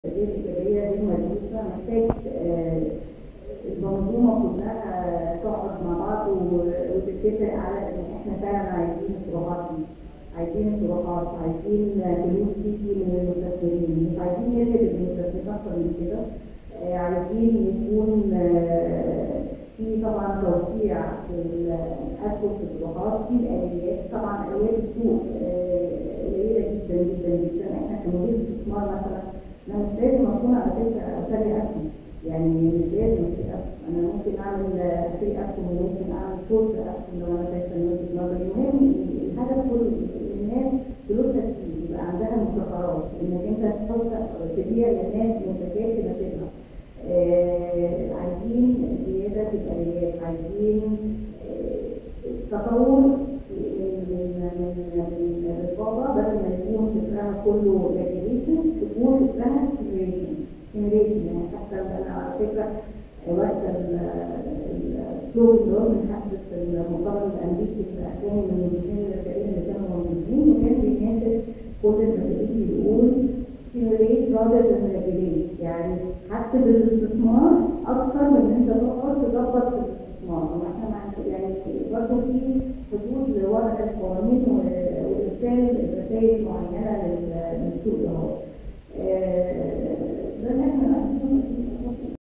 الإيجابية دي ملموسة محتاج آه، المنظومة كلها تقعد مع بعض و- وتتفق على إن إحنا فعلا عايزين الصراحات دي عايزين الصراحات عايزين فلوس تيجي من المستثمرين مش عايزين نجد المستثمرين أكتر من كده آه، عايزين يكون آه، في طبعا توسيع في الأسهم في الصراحات في الآليات طبعا آليات السوق آه، قليلة جدا جدا جدا احنا كمدير استثمار مثلا انا مش لازم اكون على فكره اشتري اسهم يعني مش لازم اشتري اسهم انا ممكن اعمل اشتري اسهم وممكن اعمل شورت اسهم لو انا شايفه ان وجهه نظري المهم الهدف كله إن الناس فلوسها كتير يبقى عندها مدخرات انك انت توسع تبيع للناس منتجات تناسبها آه، عايزين زياده في الاليات عايزين آه، تطور من من من من الرقابه بدل ما يكون فكرها كله ريجوليشن تكون فكرها سيميوليشن سيميوليشن يعني حتى انا على فكره وقت الشغل اللي هو من حدث المؤتمر الامريكي في كان من المديرين الرئيسيين اللي كانوا موجودين وكان بيناسب كل المسؤولين بيقول stimulate rather than regulate يعني حتى بالاستثمار اكثر من ان انت تقعد تظبط في الاستثمار واحنا مع يعني برضه في حدود لوضع القوانين وارسال رسائل معينه لل- للسوق ده هو. آه، ده اللي احنا عايزينه